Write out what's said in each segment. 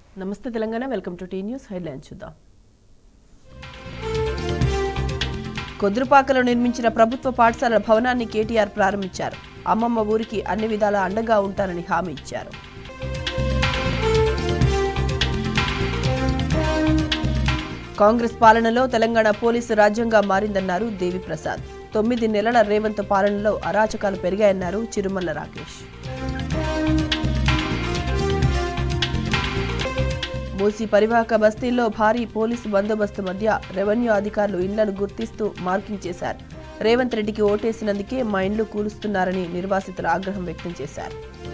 నమస్తే Telangana welcome to T News headline చూద్దాం కొద్రుపాకలో నిర్మించిన ప్రభుత్వ పాఠశాల భవనాన్ని కేటీఆర్ ప్రారంభించారు అమ్మమ్మ ఊరికి అన్ని విధాల అండగా ఉంటానని హామీ ఇచ్చారు కాంగ్రెస్ పాలనలో తెలంగాణ పోలీసు రాజ్యంగా మారిందన్నారు దేవిప్రసాద్ తొమ్మిది నెలల రేవంత్ పాలనలో అరాచకాలు పెరిగాయన్నారు చిరుమల్ల రాకేష్ మూసి పరివాహక బస్తీల్లో భారీ పోలీసు బందోబస్తు మధ్య రెవెన్యూ అధికారులు ఇండ్లను గుర్తిస్తూ మార్కింగ్ చేశారు రేవంత్ రెడ్డికి ఓటేసినందుకే మా ఇండ్లు కూలుస్తున్నారని నిర్వాసితులు ఆగ్రహం వ్యక్తం చేశారు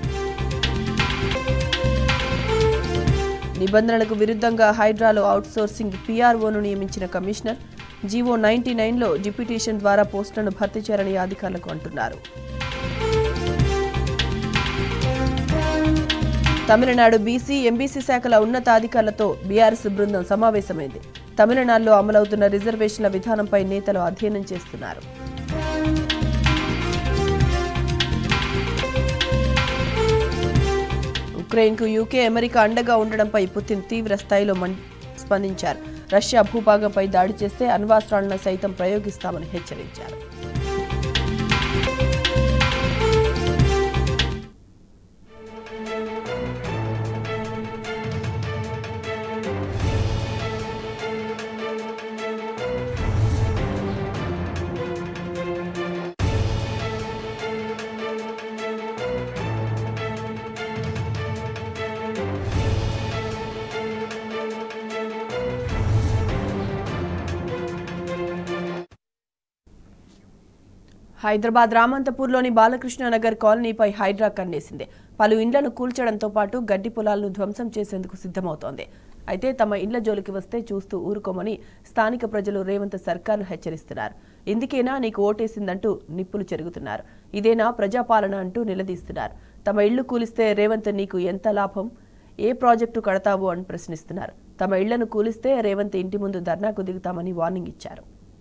నిబంధనలకు విరుద్ధంగా హైడ్రాలో అవుట్సోర్సింగ్ పీఆర్ఓను నియమించిన కమిషనర్ జీవో నైన్టీ నైన్లో డిప్యూటేషన్ ద్వారా పోస్టులను భర్తీ చేయాలని అధికారులకు అంటున్నారు తమిళనాడు బీసీ ఎంబీసీ శాఖల ఉన్నతాధికారులతో బీఆర్ఎస్ బృందం సమావేశమైంది తమిళనాడులో అమలవుతున్న రిజర్వేషన్ల విధానంపై నేతలు అధ్యయనం చేస్తున్నారు ఉక్రెయిన్కు యూకే అమెరికా అండగా ఉండడంపై పుతిన్ తీవ్ర స్థాయిలో మం- స్పందించారు రష్యా భూభాగంపై దాడి చేస్తే అణ్వాస్త్రాలను సైతం ప్రయోగిస్తామని హెచ్చరించారు హైదరాబాద్ రామంతపూర్లోని బాలకృష్ణ నగర్ కాలనీపై హైడ్రా కన్నేసింది పలు ఇండ్లను కూల్చడంతో పాటు గడ్డి పొలాలను ధ్వంసం చేసేందుకు సిద్ధమవుతోంది అయితే తమ ఇండ్ల జోలికి వస్తే చూస్తూ ఊరుకోమని స్థానిక ప్రజలు రేవంత్ సర్కార్ను హెచ్చరిస్తున్నారు ఇందుకేనా నీకు ఓటేసిందంటూ నిప్పులు చెరుగుతున్నారు ఇదేనా ప్రజాపాలన అంటూ నిలదీస్తున్నారు తమ ఇళ్లు కూలిస్తే రేవంత్ నీకు ఎంత లాభం ఏ ప్రాజెక్టు కడతావు అని ప్రశ్నిస్తున్నారు తమ ఇళ్లను కూలిస్తే రేవంత్ ఇంటి ముందు ధర్నాకు దిగుతామని వార్నింగ్ ఇచ్చారు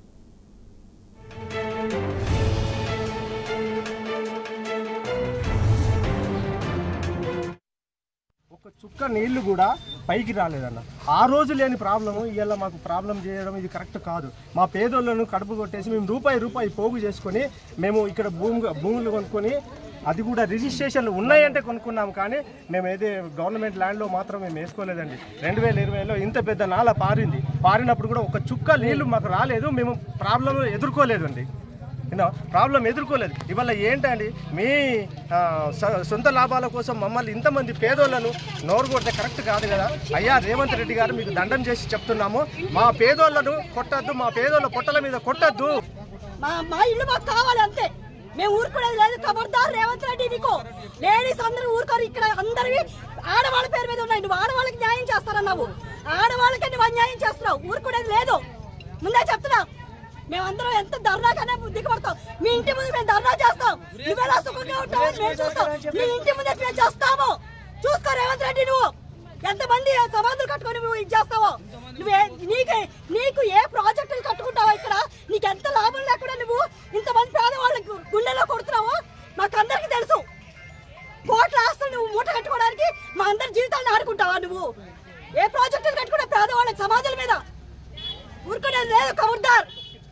ఒక చుక్క నీళ్లు కూడా పైకి రాలేదన్న ఆ రోజు లేని ప్రాబ్లము ఇవాళ మాకు ప్రాబ్లం చేయడం ఇది కరెక్ట్ కాదు మా పేదోళ్ళను కడుపు కొట్టేసి మేము రూపాయి రూపాయి పోగు చేసుకొని మేము ఇక్కడ భూమి భూములు కొనుక్కొని అది కూడా రిజిస్ట్రేషన్లు ఉన్నాయంటే కొనుక్కున్నాం కానీ మేము ఏది గవర్నమెంట్ ల్యాండ్లో మాత్రం మేము వేసుకోలేదండి రెండు వేల ఇరవైలో ఇంత పెద్ద నాల పారింది పారినప్పుడు కూడా ఒక చుక్క నీళ్లు మాకు రాలేదు మేము ప్రాబ్లం ఎదుర్కోలేదండి యూనో ప్రాబ్లం ఎదుర్కోలేదు ఇవాళ ఏంటండి మీ ఆ, స- సొంత లాభాల కోసం మమ్మల్ని ఇంతమంది పేదోళ్ళను నోరు కొడితే కరెక్ట్ కాదు కదా అయ్యా రేవంత్ రెడ్డి గారు మీకు దండం చేసి చెప్తున్నాము మా పేదోళ్ళను కొట్టద్దు మా పేదోళ్ళ పొట్టల మీద కొట్టద్దు మా మా ఇల్లు మాకు కావాలి అంతే మేము ఊరుకునేది లేదు ఖబర్దార్ రేవంత్ రెడ్డి నీకు లేడీస్ అందరూ ఊరుకోరు ఇక్కడ అందరివి ఆడవాళ్ళ పేరు మీద ఉన్నాయి నువ్వు ఆడవాళ్ళకి న్యాయం చేస్తారన్నావు ఆడవాళ్ళకి నువ్వు అన్యాయం చేస్తున్నావు ఊరుకునేది లేదు ముందే చెప్తున్నా మేమందరం ఎంత ధర్నాకనే దిగబడతాం మీ ఇంటి ముందు మేము ధర్నా చేస్తాం నువ్వెలా సుఖంగా ఉంటావు మేము చూస్తాం మీ ఇంటి ముందే మేము చేస్తాము చూసుకో రేవంత్ రెడ్డి నువ్వు ఎంతమంది సమాధులు కట్టుకొని నువ్వు ఇది చేస్తావో నువ్వే నీకే నీకు ఏ ప్రాజెక్టులు కట్టుకుంటావో ఇక్కడ నీకు ఎంత లాభం లేకుండా నువ్వు ఇంతమంది పేదవాళ్ళకి గుండెలో కొడుతున్నావో మాకు అందరికీ తెలుసు కోట్ల ఆస్తులు నువ్వు మూట కట్టుకోవడానికి మా అందరి జీవితాలను ఆడుకుంటావా నువ్వు ఏ ప్రాజెక్టులు కట్టుకున్నా పేదవాళ్ళకి సమాధుల మీద ఊరుకునేది లేదు కబుర్దార్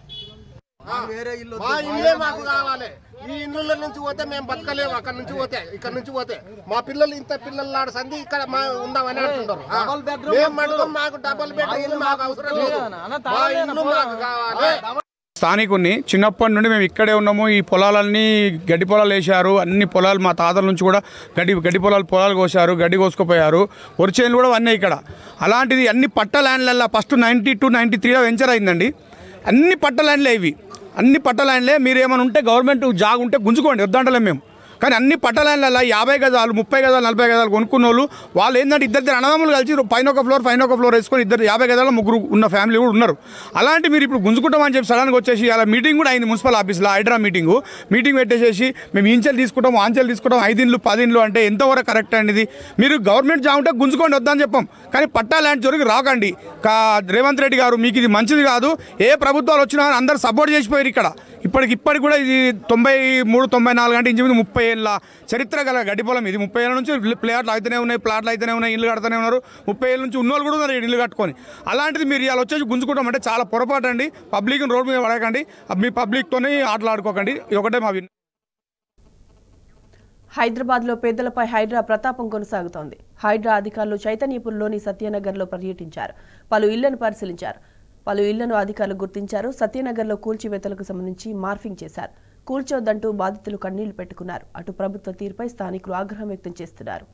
మా ఇల్లే మాకు కావాలి ఈ ఇళ్ళ నుంచి పోతే మేము బతకలేము అక్కడ నుంచి పోతే ఇక్కడ నుంచి పోతే మా పిల్లలు ఇంత పిల్లలు ఆడ సంధి ఇక్కడ మా ఉందామని అంటుంటారు ఆ, మేము మటుకు మాకు డబుల్ బెడ్రూమ్ మాకు అవసరం లేదు మా ఇల్లు మాకు కావాలి స్థానికుని చిన్నప్పటి నుండి మేము ఇక్కడే ఉన్నాము ఈ పొలాలన్నీ గడ్డి పొలాలు వేశారు అన్ని పొలాలు మా తాతల నుంచి కూడా గడ్డి గడ్డి పొలాలు పొలాలు కోసారు గడ్డి కోసుకుపోయారు వరిచేనులు కూడా అన్నీ ఇక్కడ అలాంటిది అన్ని పట్ట ల్యాండ్లల్లో ఫస్ట్ నైంటీ టు నైంటీ త్రీలో వెంచర్ అయిందండి అన్ని పట్ట ల్యాండ్లే ఇవి అన్ని పట్ట ల్యాండ్లే మీరు ఏమైనా ఉంటే గవర్నమెంట్ జాగ్ ఉంటే గుంజుకోండి వద్దంటలేం మేము కానీ అన్ని పట్టలాండ్లలో యాభై గజాలు ముప్పై గజాలు నలభై గజాలు కొనుక్కున్న వాళ్ళు వాళ్ళు ఏంటంటే ఇద్దరు అన్నదమ్ములు కలిసి పైన ఒక ఫ్లోర్ పైన ఒక ఫ్లోర్ వేసుకొని ఇద్దరు యాభై గజాల ముగ్గురు ఉన్న ఫ్యామిలీ కూడా ఉన్నారు అలాంటి మీరు ఇప్పుడు గుంజుకుంటామని చెప్పి సడన్గా వచ్చేసి అలా మీటింగ్ కూడా అయింది మున్సిపల్ ఆఫీస్లో హైడ్రా మీటింగు మీటింగ్ పెట్టేసేసి మేము ఇంచెలు తీసుకుంటాం ఆంచెలు తీసుకుంటాం ఐదిండ్లు పదిండ్లు అంటే ఎంతవరకు కరెక్ట్ అండి ఇది మీరు గవర్నమెంట్ జాబ్ ఉంటే గుంజుకోండి వద్దని చెప్పాం కానీ పట్టా ల్యాండ్ జోలికి రాకండి కా రేవంత్ రెడ్డి గారు మీకు ఇది మంచిది కాదు ఏ ప్రభుత్వాలు వచ్చినా అందరు సపోర్ట్ చేసిపోయారు ఇక్కడ ఇప్పటికి ఇప్పటికి కూడా ఇది తొంభై మూడు తొంభై నాలుగు అంటే ఇంచుమించు ముప్పై ఏళ్ళ చరిత్ర గల గడ్డి పొలం ఇది ముప్పై ఏళ్ళ నుంచి ప్లేట్లు అయితేనే ఉన్నాయి ప్లాట్లు అయితేనే ఉన్నాయి ఇల్లు కడుతూనే ఉన్నారు ముప్పై ఏళ్ళ నుంచి ఉన్నోళ్ళు కూడా ఉన్నారు ఈ ఇల్లు కట్టుకొని అలాంటిది మీరు ఇలా వచ్చేసి గుంజుకోవడం అంటే చాలా పొరపాటు అండి పబ్లిక్ రోడ్ మీద పడకండి మీ పబ్లిక్తోని ఆటలాడుకోకండి ఇది ఒకటే మా విన్ హైదరాబాద్లో పేదలపై హైడ్రా ప్రతాపం కొనసాగుతోంది హైడ్రా అధికారులు చైతన్యపూర్లోని సత్యనగర్లో పర్యటించారు పలు ఇళ్లను పరిశీలించారు పలు ఇళ్లను అధికారులు గుర్తించారు సత్యనగర్లో కూల్చివేతలకు సంబంధించి మార్ఫింగ్ చేశారు కూల్చొద్దంటూ బాధితులు కన్నీళ్లు పెట్టుకున్నారు అటు ప్రభుత్వ తీరుపై స్థానికులు ఆగ్రహం వ్యక్తం చేస్తున్నారు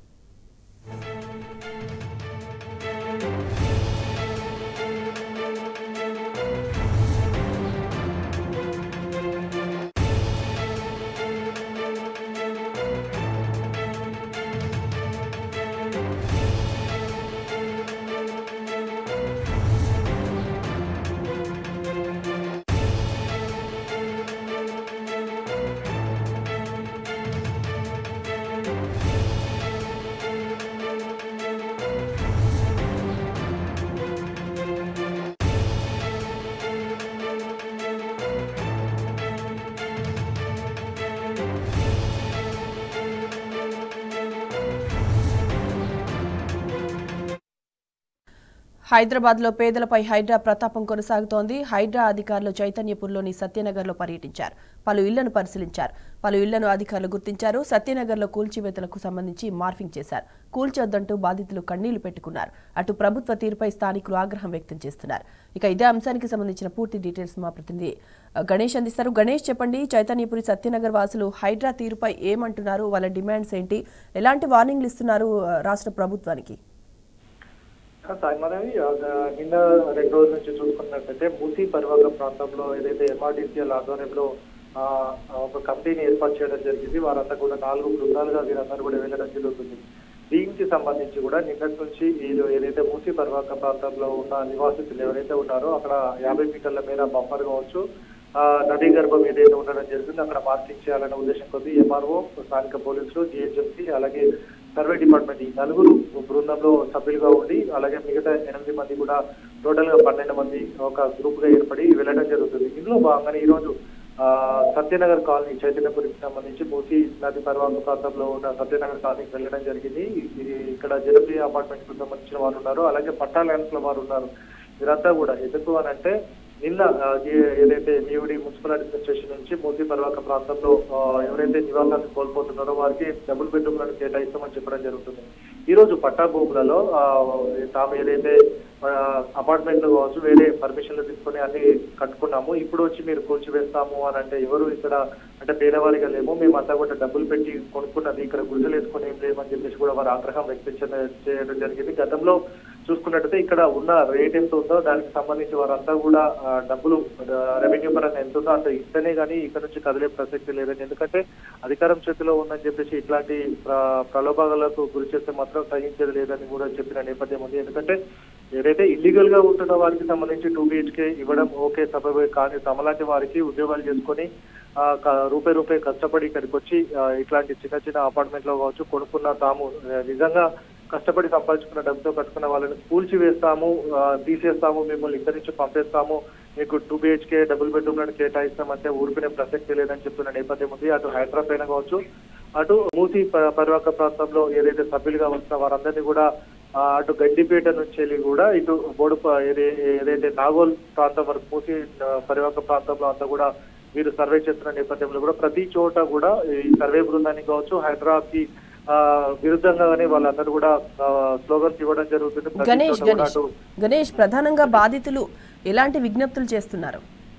హైదరాబాద్లో పేదలపై హైడ్రా ప్రతాపం కొనసాగుతోంది హైడ్రా అధికారులు చైతన్యపూర్లోని సత్యనగర్లో పర్యటించారు పలు ఇళ్లను పరిశీలించారు పలు ఇళ్లను అధికారులు గుర్తించారు సత్యనగర్లో కూల్చివేతలకు సంబంధించి మార్ఫింగ్ చేశారు కూల్చొద్దంటూ బాధితులు కన్నీళ్లు పెట్టుకున్నారు అటు ప్రభుత్వ తీరుపై స్థానికులు ఆగ్రహం వ్యక్తం చేస్తున్నారు ఇక ఇదే అంశానికి సంబంధించిన పూర్తి డీటెయిల్స్ మా ప్రతినిధి ఆ, గణేష్ అందిస్తారు గణేష్ చెప్పండి చైతన్యపురి సత్యనగర్ వాసులు హైడ్రా తీరుపై ఏమంటున్నారు వాళ్ళ డిమాండ్స్ ఏంటి ఎలాంటి వార్నింగ్లు ఇస్తున్నారు ఆ, రాష్ట్ర ప్రభుత్వానికి సాయి మాధవి ఆ, నిన్న రెండు రోజుల నుంచి చూసుకున్నట్లయితే మూసీ పరివాహక ప్రాంతంలో ఏదైతే ఎంఆర్డీసీఎల్ ఆధ్వర్యంలో ఆ, ఒక కమిటీని ఏర్పాటు చేయడం జరిగింది వారంతా కూడా నాలుగు బృందాలుగా వీరందరూ కూడా వెళ్ళడం జరుగుతుంది దీనికి సంబంధించి కూడా నిన్నటి నుంచి వీళ్ళు ఏదైతే మూసీ పరివాహక ప్రాంతంలో ఉన్న నివాసితులు ఎవరైతే ఉన్నారో అక్కడ యాభై మీటర్ల మేర బంపర్ కావచ్చు ఆ, నదీ గర్భం ఏదైతే ఉండడం జరిగిందో అక్కడ మార్కింగ్ చేయాలనే ఉద్దేశం కొద్ది ఎంఆర్ఓ స్థానిక పోలీసులు జిహెచ్ఎంసీ అలాగే సర్వే డిపార్ట్మెంట్ ఈ నలుగురు బృందంలో సభ్యులుగా ఉండి అలాగే మిగతా ఎనిమిది మంది కూడా టోటల్ గా పన్నెండు మంది ఒక గ్రూప్ గా ఏర్పడి వెళ్ళడం జరుగుతుంది ఇందులో భాగంగానే ఈ రోజు ఆ, సత్యనగర్ కాలనీ చైతన్యపురికి సంబంధించి మూసి నది పర్వాత ప్రాంతంలో ఉన్న సత్యనగర్ కాలనీకి వెళ్ళడం జరిగింది ఇది ఇక్కడ జనప్రియ అపార్ట్మెంట్ కు సంబంధించిన వారు ఉన్నారు అలాగే పట్టా ల్యాండ్స్ లో వారు ఉన్నారు వీరంతా కూడా ఎందుకు అని అంటే నిన్న ఆ, ఏ- ఏదైతే మీవుడి మున్సిపల్ అడ్మినిస్ట్రేషన్ నుంచి మూసీ పర్వాక ప్రాంతంలో ఆ, ఎవరైతే నివాసాన్ని కోల్పోతున్నారో వారికి డబుల్ బెడ్రూమ్లను కేటాయిస్తామని చెప్పడం జరుగుతుంది ఈ రోజు పట్టా భూములలో ఆ, తాము ఏదైతే అపార్ట్మెంట్లు కావచ్చు వేరే పర్మిషన్లు తీసుకొని అన్ని కట్టుకున్నాము ఇప్పుడు వచ్చి మీరు కూల్చివేస్తాము అని అంటే ఎవరు ఇక్కడ అంటే పేదవారిగా లేము మేము అంతా కూడా డబ్బులు పెట్టి కొనుక్కున్నది ఇక్కడ గుడిసెలు వేసుకొని ఏం లేమని చెప్పేసి కూడా వారు ఆగ్రహం వ్యక్తం చే- చేయడం జరిగింది గతంలో చూసుకున్నట్టయితే ఇక్కడ ఉన్న రేట్ ఎంత ఉందో దానికి సంబంధించి వారంతా కూడా ఆ, డబ్బులు రెవెన్యూ పరంగా ఎంత ఉందో అంత ఇస్తేనే కానీ ఇక్కడ నుంచి కదిలే ప్రసక్తి లేదని ఎందుకంటే అధికారం చేతిలో ఉందని చెప్పేసి ఇట్లాంటి ప్ర- ప్రలోభాలకు గురి చేస్తే మాత్రం సహించేది లేదని కూడా చెప్పిన నేపథ్యం ఉంది ఎందుకంటే ఏదైతే ఇల్లీగల్ గా ఉంటున్న వారికి సంబంధించి టూ బిహెచ్కే ఇవ్వడం ఓకే సభ కానీ తమలాంటి వారికి ఉద్యోగాలు చేసుకొని ఆ, క- రూపాయి రూపాయి కష్టపడి ఇక్కడికి వచ్చి ఆ, ఇట్లాంటి చిన్న చిన్న అపార్ట్మెంట్ లో కావచ్చు కొనుక్కున్న తాము ఆ, నిజంగా కష్టపడి సంపాదించుకున్న డబ్బుతో కట్టుకున్న వాళ్ళని కూల్చి వేస్తాము ఆ, తీసేస్తాము మిమ్మల్ని ఇక్కడి నుంచి పంపేస్తాము మీకు టూ బిహెచ్కే డబుల్ బెడ్రూమ్ లను కేటాయిస్తామంటే ఊరుకునే ప్రసక్తి లేదని చెప్తున్న నేపథ్యం ఉంది అటు హైదరాబాద్ పైన కావచ్చు అటు మూసి ప- పరివాహక ప్రాంతంలో ఏదైతే సభ్యులుగా వస్తున్న వారందరినీ కూడా ఆ, అటు గడ్డిపేట నుంచి వెళ్ళి కూడా ఇటు బోడుప ఏదే- ఏదైతే నాగోల్ ప్రాంతం వరకు మూసి ఆ, పరివాహక ప్రాంతంలో అంతా కూడా వీరు సర్వే చేస్తున్న నేపథ్యంలో కూడా ప్రతి చోట కూడా ఈ సర్వే బృందానికి కావచ్చు హైదరాబాద్ కి ఆ, విరుద్ధంగానే వాళ్ళందరూ కూడా స్లోగన్స్ ఇవ్వడం జరుగుతుంది ప్రతి గణేష్ చోట కూడా గణేష్ అటు గణేష్ ప్రధానంగా బాధితులు ఎలాంటి విజ్ఞప్తులు చేస్తున్నారు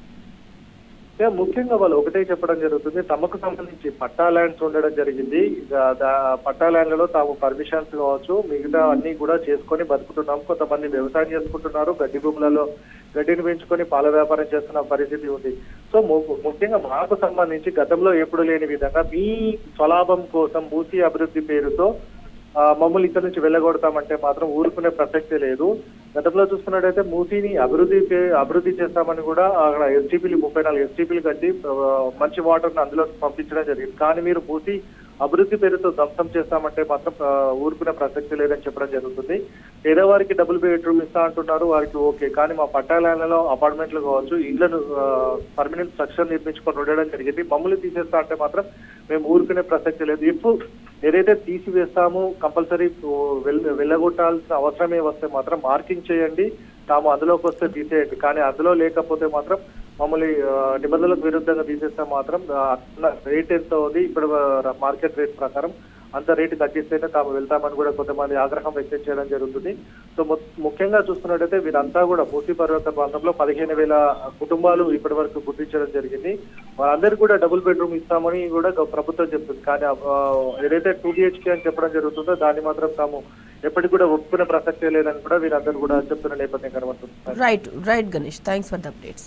అంటే ముఖ్యంగా వాళ్ళు ఒకటే చెప్పడం జరుగుతుంది తమకు సంబంధించి పట్టా ల్యాండ్స్ ఉండడం జరిగింది దా- దా- పట్టా ల్యాండ్లలో తాము పర్మిషన్స్ కావచ్చు మిగతా అన్ని కూడా చేసుకొని బతుకుతున్నాం కొంతమంది వ్యవసాయం చేసుకుంటున్నారు గడ్డి భూములలో గడ్డిని పెంచుకొని పాల వ్యాపారం చేస్తున్న పరిస్థితి ఉంది సో ము- ముఖ్యంగా మాకు సంబంధించి గతంలో ఎప్పుడు లేని విధంగా మీ స్వలాభం కోసం భూసి అభివృద్ధి పేరుతో ఆ, మమ్మల్ని ఇక్కడ నుంచి వెళ్ళగొడతామంటే మాత్రం ఊరుకునే ప్రసక్తే లేదు గతంలో చూసుకున్నట్టయితే మూసీని అభివృద్ధి పే- అభివృద్ధి చేస్తామని కూడా అక్కడ ఎస్టీపీలు ముప్పై నాలుగు ఎస్టీపీలు కట్టి ఆ, మంచి వాటర్ ని అందులో పంపించడం జరిగింది కానీ మీరు మూసీ అభివృద్ధి పేరుతో ధ్వంసం చేస్తామంటే మాత్రం ఆ, ఊరుకునే ప్రసక్తి లేదని చెప్పడం జరుగుతుంది పేదవారికి డబుల్ బెడ్రూమ్ ఇస్తా అంటున్నారు వారికి ఓకే కానీ మా పట్టాలలో అపార్ట్మెంట్లు కావచ్చు ఇళ్లను పర్మనెంట్ స్ట్రక్చర్ నిర్మించుకొని ఉండడం జరిగింది మమ్మల్ని తీసేస్తా అంటే మాత్రం మేము ఊరుకునే ప్రసక్తి లేదు ఇప్పుడు ఏదైతే తీసివేస్తామో కంపల్సరీ వెళ్ళగొట్టాల్సిన అవసరమే వస్తే మాత్రం మార్కింగ్ చేయండి తాము అందులోకి వస్తే తీసేయండి కానీ అందులో లేకపోతే మాత్రం మమ్మల్ని ఆ, నిబంధనలకు విరుద్ధంగా తీసేస్తే మాత్రం ఆ, రేట్ ఎంత ఉంది ఇప్పుడు ఆ, మార్కెట్ రేట్ ప్రకారం అంత రేటు తగ్గిస్తేనే తాము వెళ్తామని కూడా కొంతమంది ఆగ్రహం వ్యక్తం చేయడం జరుగుతుంది సో ము- ముఖ్యంగా చూస్తున్నట్టయితే వీరంతా కూడా మూసీ పర్వత ప్రాంతంలో పదిహేను వేల కుటుంబాలు ఇప్పటి వరకు గుర్తించడం జరిగింది వాళ్ళందరికీ కూడా డబుల్ బెడ్రూమ్ ఇస్తామని కూడా గ- ప్రభుత్వం చెప్తుంది కానీ ఆ, ఏదైతే టూ బిహెచ్కే అని చెప్పడం జరుగుతుందో దాన్ని మాత్రం తాము ఎప్పటికి కూడా ఒప్పుకునే ప్రసక్తే లేదని కూడా వీరందరూ కూడా చెప్తున్న నేపథ్యం కనబడుతుంది right right Ganesh thanks for the updates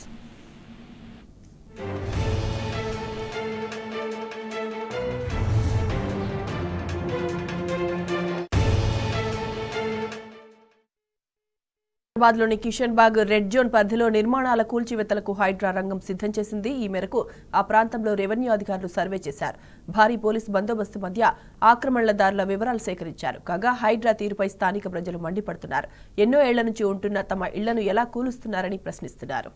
హైదరాబాద్లోని కిషన్ బాగ్ రెడ్ జోన్ పరిధిలో నిర్మాణాల కూల్చివేతలకు హైడ్రా రంగం సిద్ధం చేసింది ఈ మేరకు ఆ ప్రాంతంలో రెవెన్యూ అధికారులు సర్వే చేశారు భారీ పోలీసు బందోబస్తు మధ్య ఆక్రమణదారుల వివరాలు సేకరించారు కాగా హైడ్రా తీరుపై స్థానిక ప్రజలు మండిపడుతున్నారు ఎన్నో ఏళ్ల నుంచి ఉంటున్న తమ ఇళ్లను ఎలా కూలుస్తున్నారని ప్రశ్నిస్తున్నారు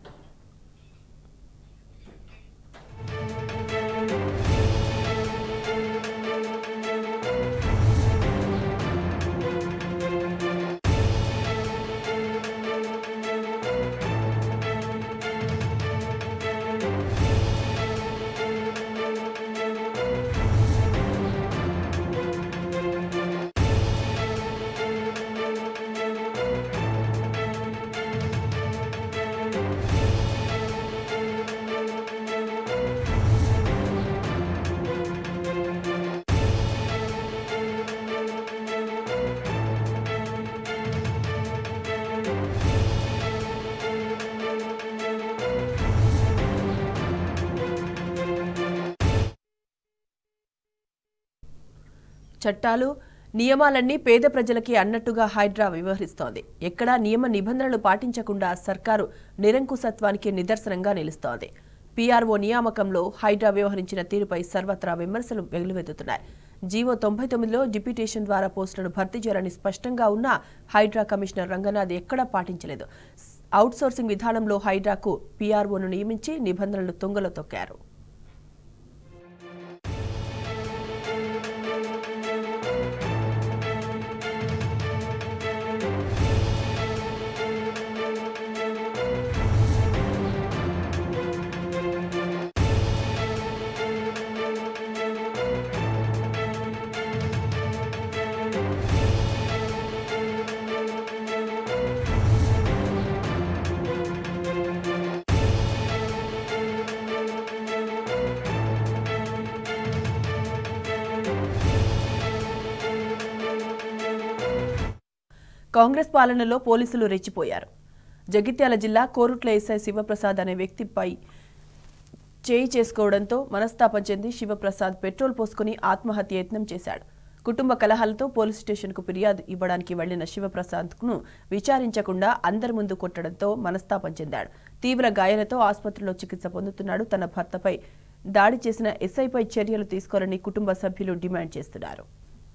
చట్టాలు నియమాలన్నీ పేద ప్రజలకి అన్నట్టుగా హైడ్రా వ్యవహరిస్తోంది ఎక్కడా నియమ నిబంధనలు పాటించకుండా సర్కారు నిరంకుశత్వానికి నిదర్శనంగా నిలుస్తోంది పీఆర్ఓ నియామకంలో హైడ్రా వ్యవహరించిన తీరుపై సర్వత్రా విమర్శలు వెగులువెత్తుతున్నాయి జీవో తొంభై తొమ్మిదిలో డిప్యూటేషన్ ద్వారా పోస్టులను భర్తీ చేయాలని స్పష్టంగా ఉన్నా హైడ్రా కమిషనర్ రంగనాథ్ ఎక్కడా పాటించలేదు అవుట్సోర్సింగ్ విధానంలో హైడ్రాకు పీఆర్ఓను నియమించి నిబంధనలు తుంగలో తొక్కారు కాంగ్రెస్ పాలనలో పోలీసులు రెచ్చిపోయారు జగిత్యాల జిల్లా కోరుట్ల ఎస్ఐ శివప్రసాద్ అనే వ్యక్తిపై చేయి చేసుకోవడంతో మనస్తాపం చెంది శివప్రసాద్ పెట్రోల్ పోసుకుని ఆత్మహత్య యత్నం చేశాడు కుటుంబ కలహాలతో పోలీస్ స్టేషన్కు ఫిర్యాదు ఇవ్వడానికి వెళ్లిన శివప్రసాద్ను విచారించకుండా అందరి ముందు కొట్టడంతో మనస్తాపం చెందాడు తీవ్ర గాయాలతో ఆసుపత్రిలో చికిత్స పొందుతున్నాడు తన భర్తపై దాడి చేసిన ఎస్ఐపై చర్యలు తీసుకోవాలని కుటుంబ సభ్యులు డిమాండ్ చేస్తున్నారు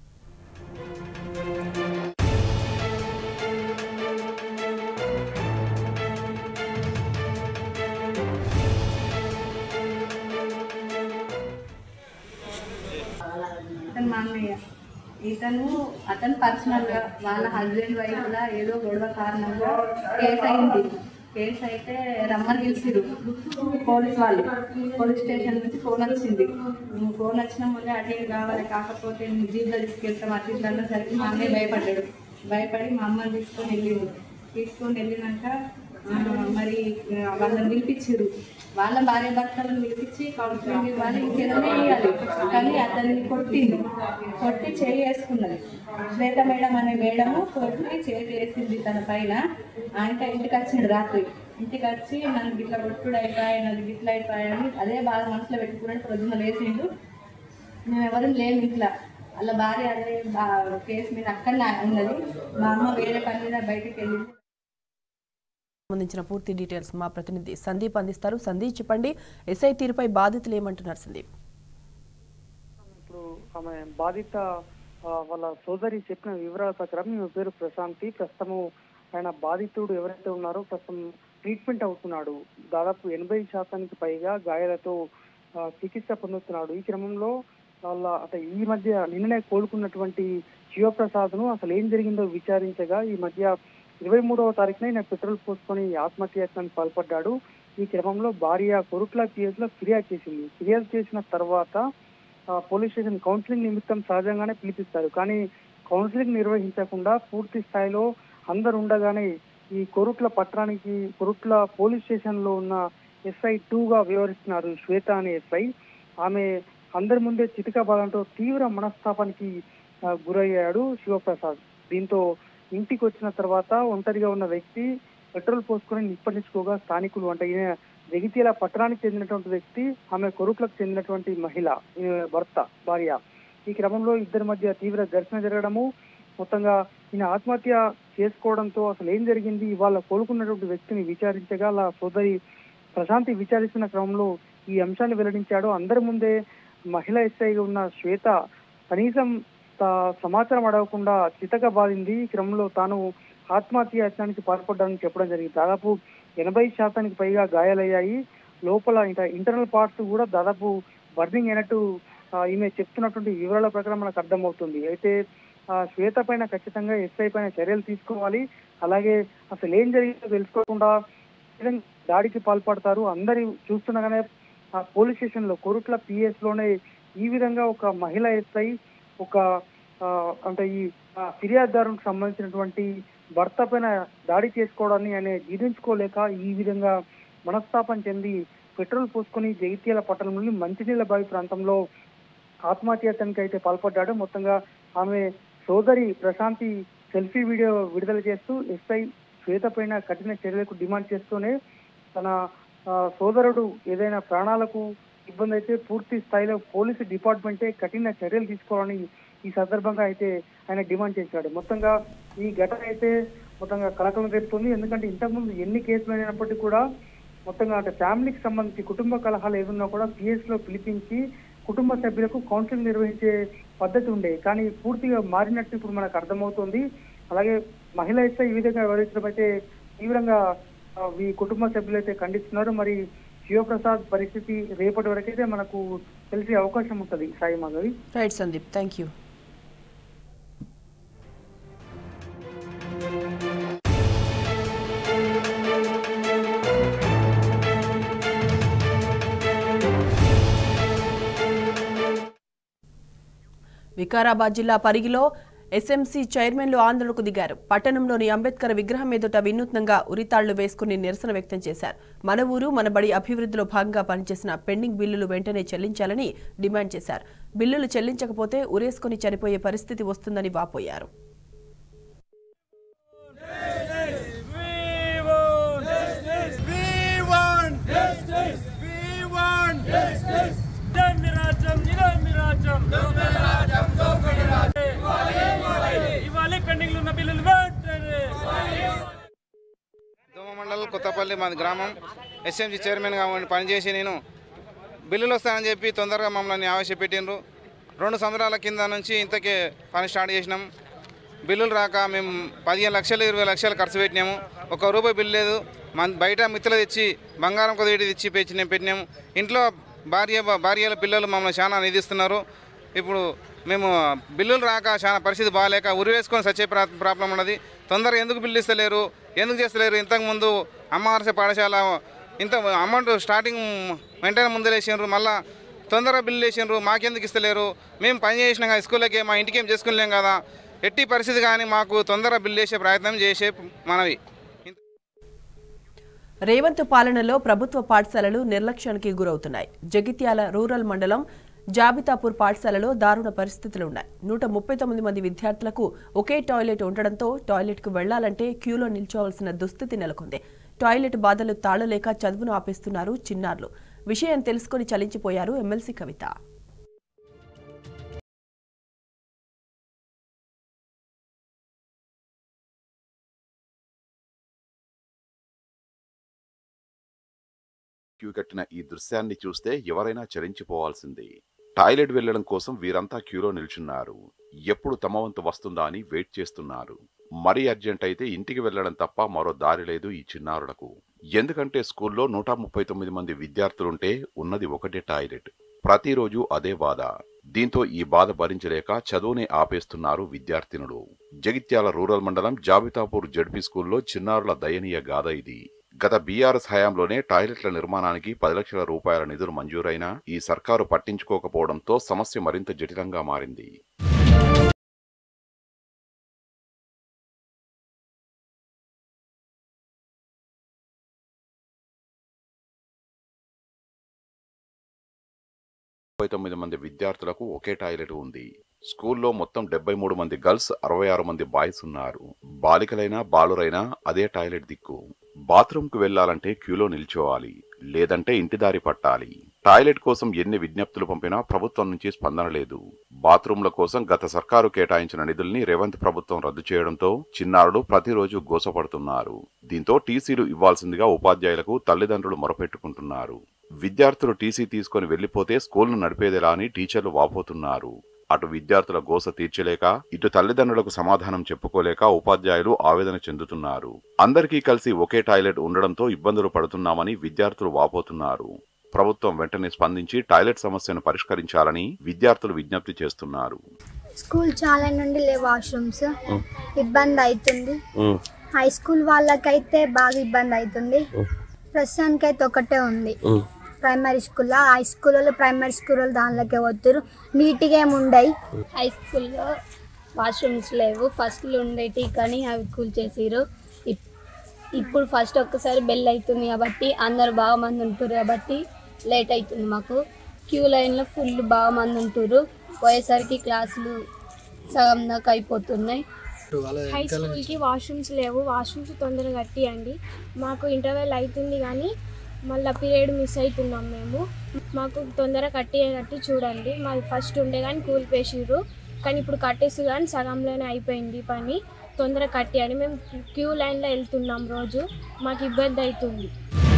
ఇతను మా అన్నయ్య ఇతను అతను పర్సనల్ గా వాళ్ళ హస్బెండ్ వైఫ్ లా ఏదో గొడవ కారణంగా కేసు అయింది కేసు అయితే రమ్మని పిలిచిరు పోలీస్ వాళ్ళు పోలీస్ స్టేషన్ నుంచి ఫోన్ వచ్చింది నువ్వు ఫోన్ వచ్చిన ముందే అటు ఇటు కావాలి కాకపోతే నువ్వు జీప్లో తీసుకెళ్తాం అటు ఇట్లా అన్నసరికి మా అన్నయ్య భయపడ్డాడు భయపడి మా అమ్మని తీసుకొని వెళ్ళిండు తీసుకొని వెళ్ళినాక ఆ, మరి ఆ, వాళ్ళని పిలిపించారు వాళ్ళ భార్య భర్తలను పిలిపించి కౌన్సిలింగ్ ఇవ్వాలి ఇంకేదైనా ఇవ్వాలి కానీ అతన్ని కొట్టింది కొట్టి చేయి వేసుకున్నది శ్వేత మేడం అనే మేడము కొట్టి చేయి వేసింది తన పైన ఆయన ఇంటికి వచ్చిండు రాత్రి ఇంటికి వచ్చి నన్ను గిట్ల కొట్టుడు అయిపోయాయి నన్ను గిట్ల అయిపోయాయని అదే బాగా మనసులో పెట్టుకున్నాడు పొద్దున్న లేచిండు మేము ఎవరు లేము ఇట్లా వాళ్ళ భార్య అదే బా- కేసు మీద అక్కడనే ఉన్నది మా అమ్మ వేరే పని మీద బయటకు వెళ్ళింది సంబంధించిన పూర్తి డీటెయిల్స్ మా ప్రతినిధి సందీప్ అందిస్తారు సందీప్ చెప్పండి ఎస్ఐ తీరుపై బాధితులు ఏమంటున్నారు సందీప్ ఇప్పుడు ఆమె బాధిత ఆ, వాళ్ళ సోదరి చెప్పిన వివరాల ప్రకారం ఈమె పేరు ప్రశాంతి ప్రస్తుతము ఆయన బాధితుడు ఎవరైతే ఉన్నారో ప్రస్తుతం ట్రీట్మెంట్ అవుతున్నాడు దాదాపు ఎనభై శాతానికి పైగా గాయాలతో ఆ, చికిత్స పొందుతున్నాడు ఈ క్రమంలో వాళ్ళ అంటే ఈ మధ్య నిన్ననే కోలుకున్నటువంటి శివప్రసాద్ ను అసలు ఏం జరిగిందో విచారించగా ఈ మధ్య ఇరవై మూడవ తారీఖున ఈయన పెట్రోల్ పోసుకొని ఆత్మహత్యాయత్నానికి పాల్పడ్డాడు ఈ క్రమంలో భార్య కొరుట్ల పిఎస్ లో ఫిర్యాదు చేసింది ఫిర్యాదు చేసిన తర్వాత ఆ, పోలీస్ స్టేషన్ కౌన్సిలింగ్ నిమిత్తం సహజంగానే పిలిపిస్తారు కానీ కౌన్సిలింగ్ నిర్వహించకుండా పూర్తి స్థాయిలో అందరు ఉండగానే ఈ కొరుట్ల పట్టణానికి కొరుట్ల పోలీస్ స్టేషన్ లో ఉన్న ఎస్ఐ టూ గా వ్యవహరిస్తున్నారు శ్వేత అనే ఎస్ఐ ఆమె అందరి ముందే చిటికా బాధంతో తీవ్ర మనస్తాపానికి ఆ, గురయ్యాడు శివప్రసాద్ దీంతో ఇంటికి వచ్చిన తర్వాత ఒంటరిగా ఉన్న వ్యక్తి పెట్రోల్ పోసుకొని నిప్పటించుకోగా స్థానికులు అంటే ఈయన జగిత్యాల పట్టణానికి చెందినటువంటి వ్యక్తి ఆమె కొరుట్లకు చెందినటువంటి మహిళ ఈమె భర్త భార్య ఈ క్రమంలో ఇద్దరి మధ్య తీవ్ర ఘర్షణ జరగడము మొత్తంగా ఈయన ఆత్మహత్య చేసుకోవడంతో అసలు ఏం జరిగింది వాళ్ళ కోలుకున్నటువంటి వ్యక్తిని విచారించగా అలా సోదరి ప్రశాంతి విచారిస్తున్న క్రమంలో ఈ అంశాన్ని వెల్లడించాడు అందరి ముందే మహిళ ఎస్ఐగా ఉన్న శ్వేత కనీసం తా- సమాచారం అడగకుండా చితక బాధింది ఈ క్రమంలో తాను ఆత్మహత్య యత్నానికి పాల్పడ్డానని చెప్పడం జరిగింది దాదాపు ఎనభై శాతానికి పైగా గాయాలయ్యాయి లోపల ఇంకా ఇంటర్నల్ పార్ట్స్ కూడా దాదాపు బర్నింగ్ అయినట్టు ఆ, ఈమె చెప్తున్నటువంటి వివరాల ప్రకారం మనకు అర్థమవుతుంది అయితే ఆ, శ్వేత పైన ఖచ్చితంగా ఎస్ఐ పైన చర్యలు తీసుకోవాలి అలాగే అసలు ఏం జరిగిందో తెలుసుకోకుండా ఏ విధంగా దాడికి పాల్పడతారు అందరి చూస్తుండగానే ఆ పోలీస్ స్టేషన్ లో కొరుట్ల పిఎస్ లోనే ఈ విధంగా ఒక మహిళ ఎస్ఐ ఒక ఆ, అంటే ఈ ఆ, ఫిర్యాదుదారునికి సంబంధించినటువంటి భర్త పైన దాడి చేసుకోవడాన్ని ఆయన జీర్ణించుకోలేక ఈ విధంగా మనస్తాపం చెంది పెట్రోల్ పోసుకొని జగిత్యాల పట్టణంలోని మంచినీళ్ళ బావి ప్రాంతంలో ఆత్మహత్యానికి అయితే పాల్పడ్డాడు మొత్తంగా ఆమె సోదరి ప్రశాంతి సెల్ఫీ వీడియో విడుదల చేస్తూ ఎస్ఐ శ్వేత పైన కఠిన చర్యలకు డిమాండ్ చేస్తూనే తన ఆ, సోదరుడు ఏదైనా ప్రాణాలకు ఇబ్బంది అయితే పూర్తి స్థాయిలో పోలీసు డిపార్ట్మెంటే కఠిన చర్యలు తీసుకోవాలని ఈ సందర్భంగా అయితే ఆయన డిమాండ్ చేశాడు మొత్తంగా ఈ ఘటన అయితే మొత్తంగా కలకలం రేపుతుంది ఎందుకంటే ఇంతకుముందు ఎన్ని కేసులు అయినప్పటికీ కూడా మొత్తంగా అంటే ఫ్యామిలీకి సంబంధించి కుటుంబ కలహాలు ఏమున్నా కూడా పిఎస్ లో పిలిపించి కుటుంబ సభ్యులకు కౌన్సిలింగ్ నిర్వహించే పద్ధతి ఉండే కానీ పూర్తిగా మారినట్టు ఇప్పుడు మనకు అర్థమవుతుంది అలాగే మహిళ అయితే ఈ విధంగా వివరించడం అయితే తీవ్రంగా ఆ, ఈ కుటుంబ సభ్యులు అయితే ఖండిస్తున్నారు మరి శివప్రసాద్ పరిస్థితి రేపటి వరకైతే మనకు తెలిసే అవకాశం ఉంటుంది Sai Madhavi right Sandeep thank you Vikarabad జిల్లా పరిగిలో ఎస్ఎంసీ చైర్మన్లు ఆందోళనకు దిగారు పట్టణంలోని అంబేద్కర్ విగ్రహం ఎదుట వినూత్నంగా ఉరితాళ్లు వేసుకుని నిరసన వ్యక్తం చేశారు మన ఊరు మన బడి అభివృద్ధిలో భాగంగా పనిచేసిన పెండింగ్ బిల్లులు వెంటనే చెల్లించాలని డిమాండ్ చేశారు బిల్లులు చెల్లించకపోతే ఉరేసుకుని చనిపోయే పరిస్థితి వస్తుందని వాపోయారు ఇవ్వాలి పెండింగ్ ఉన్న బిల్లులు వెంటనే దోమ మండలం కొత్తపల్లి మాది గ్రామం ఎస్ఎంసీ చైర్మన్గా ఉండి పనిచేసి నేను బిల్లులు వస్తాయని చెప్పి తొందరగా మమ్మల్ని ఆవేశపెట్టిండ్రు రెండు సంవత్సరాల కింద నుంచి ఇంతకే పని స్టార్ట్ చేసినాం బిల్లులు రాక మేము పదిహేను లక్షలు ఇరవై లక్షలు ఖర్చు పెట్టినాము ఒక రూపాయి బిల్లు లేదు మన బయట మిత్రులు తెచ్చి బంగారం కొద్దిగా తెచ్చి పెట్టి పెట్టినాము ఇంట్లో భార్య భార్యల పిల్లలు మమ్మల్ని చాలా నిధిస్తున్నారు ఇప్పుడు మేము బిల్లులు రాక చాలా పరిస్థితి బాగాలేక ఉరి వేసుకొని సచ్చే ప్రా- ప్రాబ్లం ఉన్నది తొందరగా ఎందుకు బిల్లు ఇస్తలేరు ఎందుకు చేస్తలేరు ఇంతకుముందు అమ్మవారస పాఠశాల ఇంత అమౌంట్ స్టార్టింగ్ వెంటనే ముందు వేసిండ్రు మళ్ళా తొందరగా బిల్లు వేసిండ్రు మాకెందుకు ఇస్తలేరు మేము పని చేసినాం కదా స్కూల్కి మా ఇంటికి ఏం చేసుకునేలేం కదా ఎట్టి పరిస్థితి కానీ మాకు తొందరగా బిల్లు వేసే ప్రయత్నం చేసే మనవి రేవంత్ పాలనలో ప్రభుత్వ పాఠశాలలు నిర్లక్ష్యానికి గురవుతున్నాయి జగిత్యాల రూరల్ మండలం జాబితాపూర్ పాఠశాలలో దారుణ పరిస్థితులున్నాయి నూట ముప్పై తొమ్మిది మంది విద్యార్థులకు ఒకే టాయిలెట్ ఉండడంతో టాయిలెట్కు వెళ్లాలంటే క్యూలో నిల్చోవలసిన దుస్థితి నెలకొంది టాయిలెట్ బాధలు తాళలేక చదువును ఆపేస్తున్నారు చిన్నారులు విషయం తెలుసుకుని చలించిపోయారు ఎమ్మెల్సీ కవిత క్యూ కట్టిన ఈ దృశ్యాన్ని చూస్తే ఎవరైనా చరించిపోవాల్సిందే టాయిలెట్ వెళ్లడం కోసం వీరంతా క్యూలో నిల్చున్నారు ఎప్పుడు తమ వంతు వస్తుందా అని వెయిట్ చేస్తున్నారు మరీ అర్జెంట్ అయితే ఇంటికి వెళ్లడం తప్ప మరో దారి లేదు ఈ చిన్నారులకు ఎందుకంటే స్కూల్లో నూట ముప్పై తొమ్మిది మంది విద్యార్థులుంటే ఉన్నది ఒకటే టాయిలెట్ ప్రతిరోజు అదే బాధ దీంతో ఈ బాధ భరించలేక చదువుని ఆపేస్తున్నారు విద్యార్థినులు జగిత్యాల రూరల్ మండలం జాబితాపూర్ జడ్పీ స్కూల్లో చిన్నారుల దయనీయ గాథ ఇది గత బీఆర్ఎస్ హయాంలోనే టాయిలెట్ల నిర్మాణానికి పది లక్షల రూపాయల నిధులు మంజూరైనా ఈ సర్కారు పట్టించుకోకపోవడంతో సమస్య మరింత జటిలంగా మారింది ముప్పై తొమ్మిది మంది విద్యార్థులకు ఒకే టాయిలెట్ ఉంది స్కూల్లో మొత్తం డెబ్బై మూడు మంది గర్ల్స్ అరవై ఆరు మంది బాయ్స్ ఉన్నారు బాలికలైనా బాలురైనా అదే టాయిలెట్ దిక్కు బాత్రూంకు వెళ్లాలంటే క్యూలో నిల్చోవాలి లేదంటే ఇంటి దారి పట్టాలి టాయిలెట్ కోసం ఎన్ని విజ్ఞప్తులు పంపినా ప్రభుత్వం నుంచి స్పందన లేదు బాత్రూంల కోసం గత సర్కారు కేటాయించిన నిధుల్ని రేవంత్ ప్రభుత్వం రద్దు చేయడంతో చిన్నారులు ప్రతిరోజు గోసపడుతున్నారు దీంతో టీసీలు ఇవ్వాల్సిందిగా ఉపాధ్యాయులకు తల్లిదండ్రులు మొరపెట్టుకుంటున్నారు విద్యార్థులు టీసీ తీసుకొని వెళ్లిపోతే స్కూల్ను నడిపేదెలా అని టీచర్లు వాపోతున్నారు అటు విద్యార్థుల గోస తీర్చలేక ఇటు తల్లిదండ్రులకు సమాధానం చెప్పుకోలేక ఉపాధ్యాయులు ఆవేదన చెందుతున్నారు అందరికీ కలిసి ఒకే టాయిలెట్ ఉండడంతో ఇబ్బందులు పడుతున్నామని విద్యార్థులు వాపోతున్నారు ప్రభుత్వం వెంటనే స్పందించి టాయిలెట్ సమస్యను పరిష్కరించాలని విద్యార్థులు విజ్ఞప్తి చేస్తున్నారు స్కూల్ చాలా నుండి లేవు వాష్రూమ్స్ ఇబ్బంది అవుతుంది హై స్కూల్ వాళ్ళకైతే బాగా ఇబ్బంది అవుతుంది ప్రస్తుతానికైతే ఒకటే ఉంది ప్రైమరీ స్కూల్లో హై స్కూల్ వాళ్ళు ప్రైమరీ స్కూల్ వాళ్ళు దానిలోకే పోతురు నీట్గా ఏమి ఉండయి హై స్కూల్లో వాష్రూమ్స్ లేవు ఫస్ట్లో ఉండేటి కానీ అవి కూల్ చేసిరు ఇప్- ఇప్పుడు ఫస్ట్ ఒక్కసారి బెల్ అవుతుంది కాబట్టి అందరు బాగా మంది ఉంటారు కాబట్టి లేట్ అవుతుంది మాకు క్యూ లైన్లో ఫుల్ బాగా మంది ఉంటారు పోయేసరికి క్లాసులు సగం దాకా అయిపోతున్నాయి హై స్కూల్కి వాష్రూమ్స్ లేవు వాష్రూమ్స్ తొందరగా కట్టియండి మాకు ఇంటర్వెల్ అవుతుంది కానీ మళ్ళీ పీరియడ్ మిస్ అవుతున్నాం మేము మాకు తొందరగా కట్టేటట్టు చూడండి మాది ఫస్ట్ ఉండే కానీ కూలిపేసిర్రు కానీ ఇప్పుడు కట్టేసి కానీ సగంలోనే అయిపోయింది పని తొందరగా కట్టేయండి మేము క్యూ లైన్లో వెళ్తున్నాం రోజు మాకు ఇబ్బంది అవుతుంది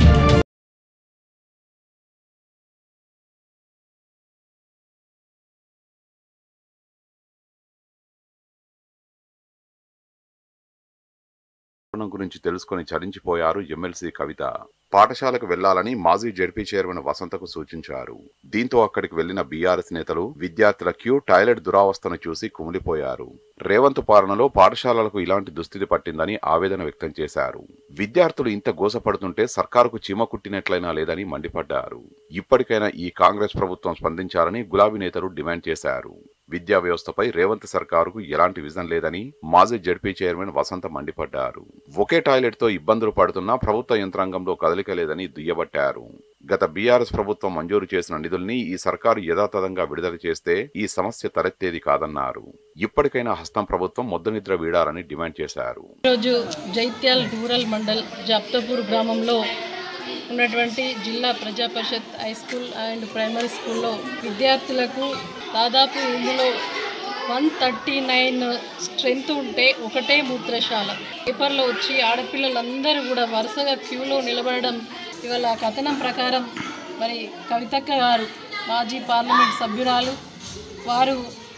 కారణం గురించి తెలుసుకొని చలించిపోయారు ఎమ్మెల్సీ కవిత పాఠశాలకు వెళ్లాలని మాజీ జడ్పీ చైర్మన్ వసంతకు సూచించారు దీంతో అక్కడికి వెళ్లిన బీఆర్ఎస్ నేతలు విద్యార్థుల క్యూ టాయిలెట్ దురావస్థను చూసి కుమిలిపోయారు రేవంత్ పాలనలో పాఠశాలలకు ఇలాంటి దుస్థితి పట్టిందని ఆవేదన వ్యక్తం చేశారు విద్యార్థులు ఇంత గోసపడుతుంటే సర్కారుకు చీమ కుట్టినట్లయినా లేదని మండిపడ్డారు ఇప్పటికైనా ఈ కాంగ్రెస్ ప్రభుత్వం స్పందించాలని గులాబీ నేతలు డిమాండ్ చేశారు విద్యా వ్యవస్థపై రేవంత్ సర్కారుకు ఎలాంటి విజన్ లేదని మాజీ జడ్పీ చైర్మన్ వసంత మండిపడ్డారు ఒకే టాయిలెట్ తో ఇబ్బందులు పడుతున్నా ప్రభుత్వ యంత్రాంగంలో కదలిక లేదని దుయ్యబట్టారు గత బీఆర్ఎస్ ప్రభుత్వం మంజూరు చేసిన నిధుల్ని ఈ సర్కారు యథాతథంగా విడుదల చేస్తే ఈ సమస్య తలెత్తేది కాదన్నారు ఇప్పటికైనా హస్తం ప్రభుత్వం మొద్దనిద్ర వీడాలని డిమాండ్ చేశారు ఈరోజు జైత్యాల్ రూరల్ మండల్ జాప్తపూర్ గ్రామంలో ఉన్నటువంటి Zilla Praja Parishad high school and primary స్కూల్లో విద్యార్థులకు దాదాపు ఇందులో వన్ థర్టీ నైన్ స్ట్రెంత్ ఉంటే ఒకటే మూత్రశాల పేపర్లో వచ్చి ఆడపిల్లలందరూ కూడా వరుసగా క్యూలో నిలబడడం ఇవాళ కథనం ప్రకారం మరి కవితక్క గారు మాజీ పార్లమెంట్ సభ్యురాలు వారు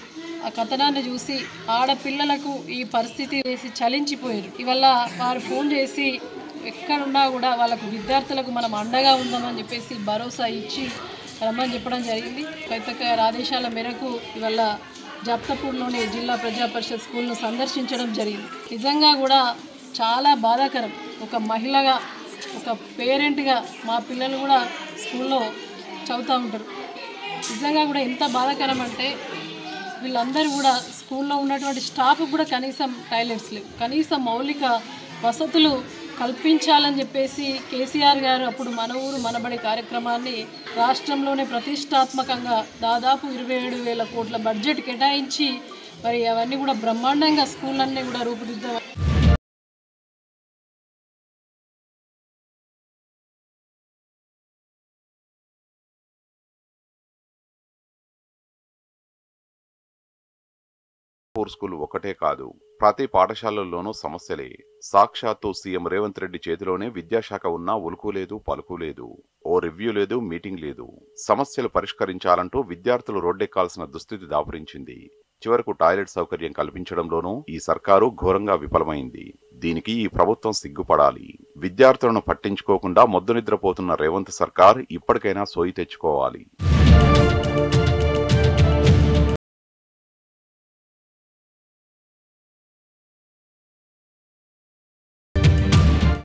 ఆ కథనాన్ని చూసి ఆడపిల్లలకు ఈ పరిస్థితి వేసి చలించిపోయారు ఇవల్ల వారు ఫోన్ చేసి ఎక్కడున్నా కూడా వాళ్ళకు విద్యార్థులకు మనం అండగా ఉందామని చెప్పేసి భరోసా ఇచ్చి రమ్మని చెప్పడం జరిగింది కవితక్క గారి ఆదేశాల మేరకు ఇవల్ల జాప్తపూర్లోని జిల్లా ప్రజా పరిషత్ స్కూల్ను సందర్శించడం జరిగింది నిజంగా కూడా చాలా బాధాకరం ఒక మహిళగా ఒక పేరెంట్గా మా పిల్లలు కూడా స్కూల్లో చదువుతూ ఉంటారు నిజంగా కూడా ఎంత బాధాకరం అంటే వీళ్ళందరూ కూడా స్కూల్లో ఉన్నటువంటి స్టాఫ్ కూడా కనీసం టాయిలెట్స్ లేవు కనీసం మౌలిక వసతులు కల్పించాలని చెప్పేసి కేసీఆర్ గారు అప్పుడు మన ఊరు మనబడి కార్యక్రమాన్ని రాష్ట్రంలోనే ప్రతిష్టాత్మకంగా దాదాపు ఇరవై ఏడు వేల కోట్ల బడ్జెట్ కేటాయించి మరి అవన్నీ కూడా బ్రహ్మాండంగా స్కూళ్ళన్నీ కూడా రూపుదిద్దాం పూర్ స్కూల్ ఒకటే కాదు ప్రతి పాఠశాలల్లోనూ సమస్యలే సాక్షాత్తు సీఎం రేవంత్ రెడ్డి చేతిలోనే విద్యాశాఖ ఉన్నా ఉలుకు లేదు పలుకు లేదు ఓ రివ్యూ లేదు మీటింగ్ లేదు సమస్యలు పరిష్కరించాలంటూ విద్యార్థులు రోడ్డెక్కాల్సిన దుస్థితి దాపురించింది చివరకు టాయిలెట్ సౌకర్యం కల్పించడంలోనూ ఈ సర్కారు ఘోరంగా విఫలమైంది దీనికి ఈ ప్రభుత్వం సిగ్గుపడాలి విద్యార్థులను పట్టించుకోకుండా మొద్దు నిద్రపోతున్న రేవంత్ సర్కార్ ఇప్పటికైనా సోయి తెచ్చుకోవాలి